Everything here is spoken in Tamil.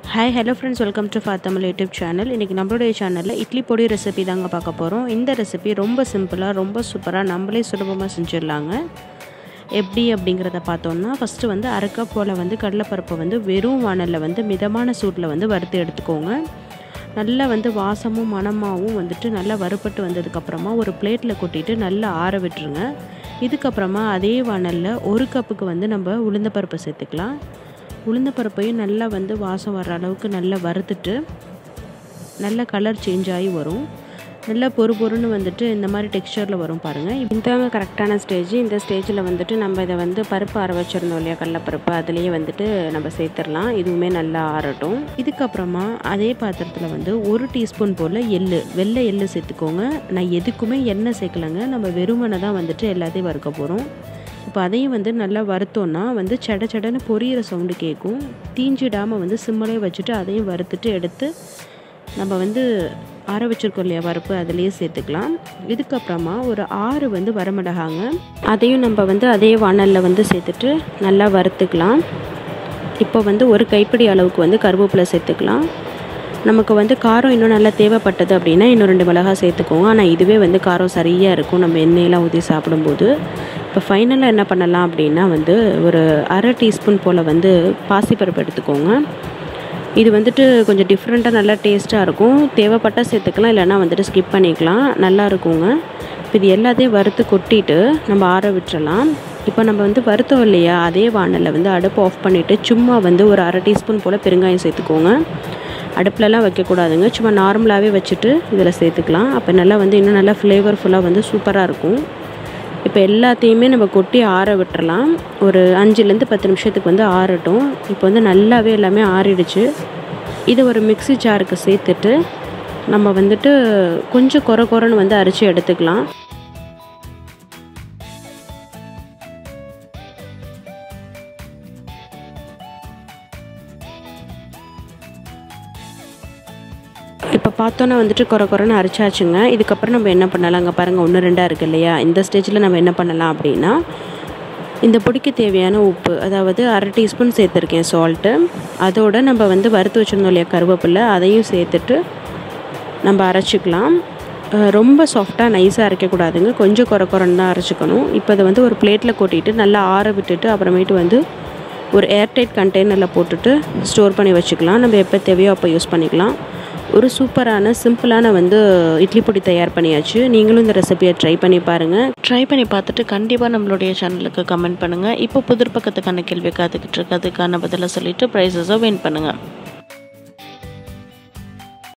hi hello friends welcome to Fathamal YouTube channel இன்றைக்கி நம்மளுடைய சேனலில் இட்லி பொடி ரெசிபி தாங்க பார்க்க போகிறோம் இந்த ரெசிபி ரொம்ப சிம்பிளாக ரொம்ப சூப்பராக நம்மளே சுலபமாக செஞ்சிடலாங்க எப்படி அப்படிங்கிறத பார்த்தோம்னா ஃபஸ்ட்டு வந்து அரை கப் போல் வந்து கடலைப்பருப்பை வந்து வெறும் வானலில் வந்து மிதமான சூட்டில் வந்து வறுத்து எடுத்துக்கோங்க நல்லா வந்து வாசமும் மணமாகவும் வந்துட்டு நல்லா வறுபட்டு வந்ததுக்கப்புறமா ஒரு பிளேட்டில் கொட்டிட்டு நல்லா ஆற விட்டுருங்க இதுக்கப்புறமா அதே வானலில் ஒரு கப்புக்கு வந்து நம்ம உளுந்தப்பருப்பை சேர்த்துக்கலாம் உளுந்தப்பருப்பையும் நல்லா வந்து வாசம் வர்ற அளவுக்கு நல்லா வறுத்துட்டு நல்ல கலர் சேஞ்ச் ஆகி வரும் நல்லா பொறு பொறுன்னு வந்துட்டு இந்த மாதிரி டெக்ஸ்சரில் வரும் பாருங்கள் இதாங்க கரெக்டான ஸ்டேஜ் இந்த ஸ்டேஜில் வந்துட்டு நம்ம இதை வந்து பருப்பு அரை வச்சுருந்தோம் இல்லையா கடலப்பருப்பு அதுலேயே வந்துட்டு நம்ம சேர்த்துடலாம் இதுவுமே நல்லா ஆறட்டும் இதுக்கப்புறமா அதே பாத்திரத்தில் வந்து ஒரு டீஸ்பூன் போல் எள்ளு வெள்ளை எள்ளு சேர்த்துக்கோங்க நான் எதுக்குமே எண்ணெய் சேர்க்கலைங்க நம்ம வெறுமனை தான் வந்துட்டு எல்லாத்தையும் வறுக்க போகிறோம் இப்போ அதையும் வந்து நல்லா வறுத்தோன்னா வந்து சட சடன்னு பொரியிற சவுண்டு கேட்கும் தீஞ்சிடாமல் வந்து சிம்மலே வச்சுட்டு அதையும் வறுத்துட்டு எடுத்து நம்ம வந்து ஆற வச்சுருக்கோம் இல்லையா பருப்பு அதிலேயே சேர்த்துக்கலாம் இதுக்கப்புறமா ஒரு ஆறு வந்து வரமிளகாங்க அதையும் நம்ம வந்து அதே வானலில் வந்து சேர்த்துட்டு நல்லா வறுத்துக்கலாம் இப்போ வந்து ஒரு கைப்பிடி அளவுக்கு வந்து கருவேப்பிலை சேர்த்துக்கலாம் நமக்கு வந்து காரம் இன்னும் நல்லா தேவைப்பட்டது அப்படின்னா இன்னும் ரெண்டு மிளகா சேர்த்துக்கோங்க ஆனால் இதுவே வந்து காரம் சரியாக இருக்கும் நம்ம எண்ணெயெல்லாம் ஊற்றி சாப்பிடும்போது இப்போ ஃபைனலாக என்ன பண்ணலாம் அப்படின்னா வந்து ஒரு அரை டீஸ்பூன் போல் வந்து பாசிப்பருப்பு எடுத்துக்கோங்க இது வந்துட்டு கொஞ்சம் டிஃப்ரெண்ட்டாக நல்லா டேஸ்ட்டாக இருக்கும் தேவைப்பட்டால் சேர்த்துக்கலாம் இல்லைனா வந்துட்டு ஸ்கிப் பண்ணிக்கலாம் நல்லா இருக்குங்க இப்போ இது எல்லாத்தையும் வறுத்து கொட்டிட்டு நம்ம ஆற விட்டுறலாம் இப்போ நம்ம வந்து வறுத்தோம் இல்லையா அதே வானலில் வந்து அடுப்பு ஆஃப் பண்ணிவிட்டு சும்மா வந்து ஒரு அரை டீஸ்பூன் போல் பெருங்காயம் சேர்த்துக்கோங்க அடுப்புலலாம் வைக்கக்கூடாதுங்க சும்மா நார்மலாகவே வச்சுட்டு இதில் சேர்த்துக்கலாம் அப்போ நல்லா வந்து இன்னும் நல்லா ஃப்ளேவர்ஃபுல்லாக வந்து சூப்பராக இருக்கும் இப்போ எல்லாத்தையுமே நம்ம கொட்டி ஆற விட்டுறலாம் ஒரு அஞ்சுலேருந்து பத்து நிமிஷத்துக்கு வந்து ஆறட்டும் இப்போ வந்து நல்லாவே எல்லாமே ஆறிடுச்சு இது ஒரு மிக்சி ஜாருக்கு சேர்த்துட்டு நம்ம வந்துட்டு கொஞ்சம் குறை குறைன்னு வந்து அரைச்சி எடுத்துக்கலாம் இப்போ பார்த்தோன்னா வந்துட்டு குறை குறைன்னு அரைச்சாச்சுங்க இதுக்கப்புறம் நம்ம என்ன பண்ணலாம் அங்கே பாருங்கள் ஒன்று ரெண்டாக இருக்குது இல்லையா இந்த ஸ்டேஜில் நம்ம என்ன பண்ணலாம் அப்படின்னா இந்த பொடிக்கு தேவையான உப்பு அதாவது அரை டீஸ்பூன் சேர்த்துருக்கேன் சால்ட்டு அதோடு நம்ம வந்து வறுத்து வச்சுருந்தோம் இல்லையா கருவேப்பிலை அதையும் சேர்த்துட்டு நம்ம அரைச்சிக்கலாம் ரொம்ப சாஃப்டாக நைஸாக அரைக்கக்கூடாதுங்க கொஞ்சம் குறை குறைன்னு தான் அரைச்சிக்கணும் இப்போ அதை வந்து ஒரு பிளேட்டில் கொட்டிட்டு நல்லா ஆற விட்டுட்டு அப்புறமேட்டு வந்து ஒரு ஏர்டைட் கண்டெய்னரில் போட்டுட்டு ஸ்டோர் பண்ணி வச்சுக்கலாம் நம்ம எப்போ தேவையோ அப்போ யூஸ் பண்ணிக்கலாம் ஒரு சூப்பரான சிம்பிளான வந்து இட்லி பொடி தயார் பண்ணியாச்சு நீங்களும் இந்த ரெசிபியை ட்ரை பண்ணி பாருங்கள் ட்ரை பண்ணி பார்த்துட்டு கண்டிப்பாக நம்மளுடைய சேனலுக்கு கமெண்ட் பண்ணுங்கள் இப்போ புதிர் பக்கத்துக்கான கேள்வி காத்துக்கிட்டு இருக்கு அதுக்கான பதிலை சொல்லிவிட்டு ப்ரைஸஸை வின் பண்ணுங்கள்